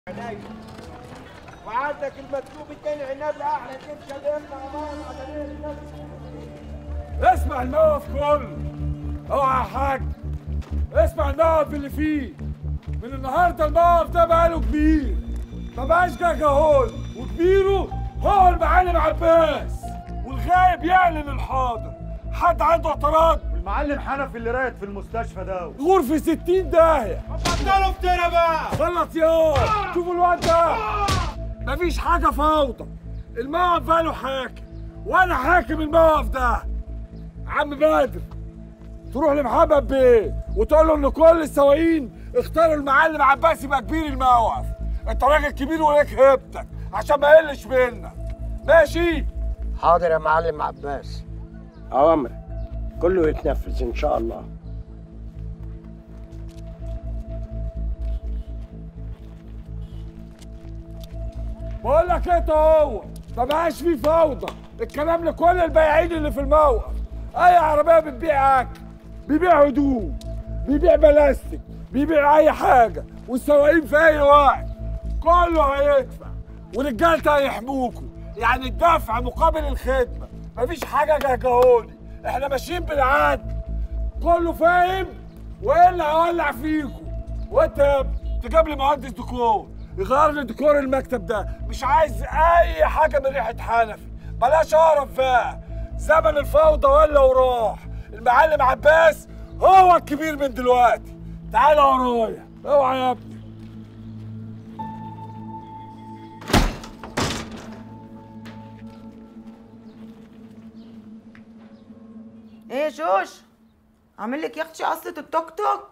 علي وعندك المكتوب التاني عناب احلى تمشي الامه امان عمليه نفسك اسمع الموقف كله اوعى يا حاج اسمع الموقف اللي فيه من النهارده الموقف ده بقاله كبير ما بقاش جاجهول وكبيره هو المعلم عباس والغايب يعلن الحاضر حد عنده اعتراض المعلم حنفي اللي رايت في المستشفى ده غرفة 60 داهية بطلوا افترا بقى غلط يا شوفوا الواد ده مفيش حاجة فوضى الموقف بقاله حاكم وانا حاكم الموقف ده عم بدر تروح لمحمد بيه وتقول له ان كل السواقين اختاروا المعلم عباس يبقى كبير الموقف انت راجل كبير وليك هيبتك عشان ما يقلش منك ماشي حاضر يا معلم عباس أوامرك كله يتنفذ إن شاء الله بقول لك انت هو ما بقاش فيه فوضى الكلام لكل البياعين اللي في الموقف اي عربيه بتبيع اكل بيبيع هدوم بيبيع بلاستيك بيبيع اي حاجه والسواقين في اي وقت كله هيدفع ورجالته هيحموكوا يعني الدفع مقابل الخدمه مفيش حاجه جهجهوني احنا ماشيين بالعدل كله فاهم والا هولع فيكم وانت يا ابني تجيب لي مهندس ديكور يغير لي ديكور المكتب ده مش عايز اي حاجه من ريحه حنفي بلاش اعرف بقى زمن الفوضى ولا وراح المعلم عباس هو الكبير من دلوقتي تعال ورايا اوعى يا ابني ايه يا شوش عامل لك يا اختي قصة التوك توك